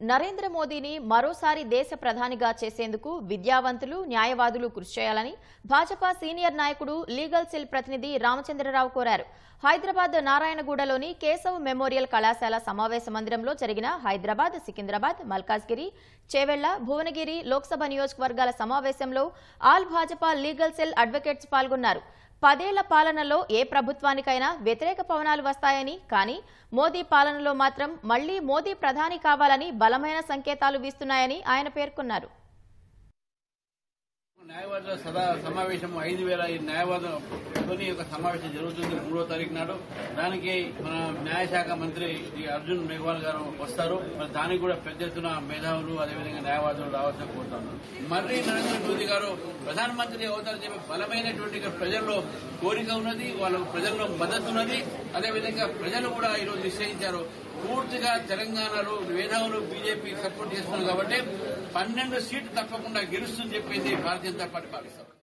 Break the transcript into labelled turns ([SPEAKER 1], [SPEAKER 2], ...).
[SPEAKER 1] నరేంద్ర మోదీని మరోసారి దేశ ప్రధానిగా చేసేందుకు విద్యావంతులు న్యాయవాదులు కృషి చేయాలని భాజపా సీనియర్ నాయకుడు లీగల్ సెల్ ప్రతినిధి రామచంద్రరావు కోరారు హైదరాబాద్ నారాయణగూడలోని కేశవ్ మెమోరియల్ కళాశాల సమావేశ మందిరంలో జరిగిన హైదరాబాద్ సికింద్రాబాద్ మల్కాజ్గిరి చేవెళ్ల భువనగిరి లోక్సభ నియోజకవర్గాల సమావేశంలో all Bhajapa legal cell advocates పాల్గొన్నారు పదేళ్ల పాలనలో ఏ ప్రభుత్వానికైనా వ్యతిరేక పవనాలు వస్తాయని కానీ మోదీ పాలనలో మాత్రం మళ్లీ మోదీ ప్రధాని కావాలని బలమైన సంకేతాలు వీస్తున్నాయని ఆయన పేర్కొన్నారు
[SPEAKER 2] న్యాయవాదుల సదా సమావేశం ఐదు వేల ఐదు న్యాయవాదుల తోని ఒక సమావేశం జరుగుతుంది మూడో తారీఖు నాడు దానికి మన న్యాయశాఖ మంత్రి శ్రీ అర్జున్ మేఘవాల్ గారు వస్తారు మరి దానికి కూడా పెద్ద ఎత్తున మేధావులు అదేవిధంగా న్యాయవాదులు రావాల్సిన కోరుతాను మళ్ళీ నరేంద్ర మోదీ గారు ప్రధానమంత్రి అవుతారని చెప్పి బలమైనటువంటి ప్రజల్లో కోరిక ఉన్నది వాళ్ళకు ప్రజల్లో మద్దతు ఉన్నది అదేవిధంగా ప్రజలు కూడా ఈరోజు నిశ్చయించారు పూర్తిగా తెలంగాణలో మేధావులు బీజేపీ సపోర్ట్ చేస్తున్నారు కాబట్టి పన్నెండు సీట్లు తప్పకుండా గెలుస్తుందని చెప్పింది భారతీయ జనతా పార్టీ భావిస్తాం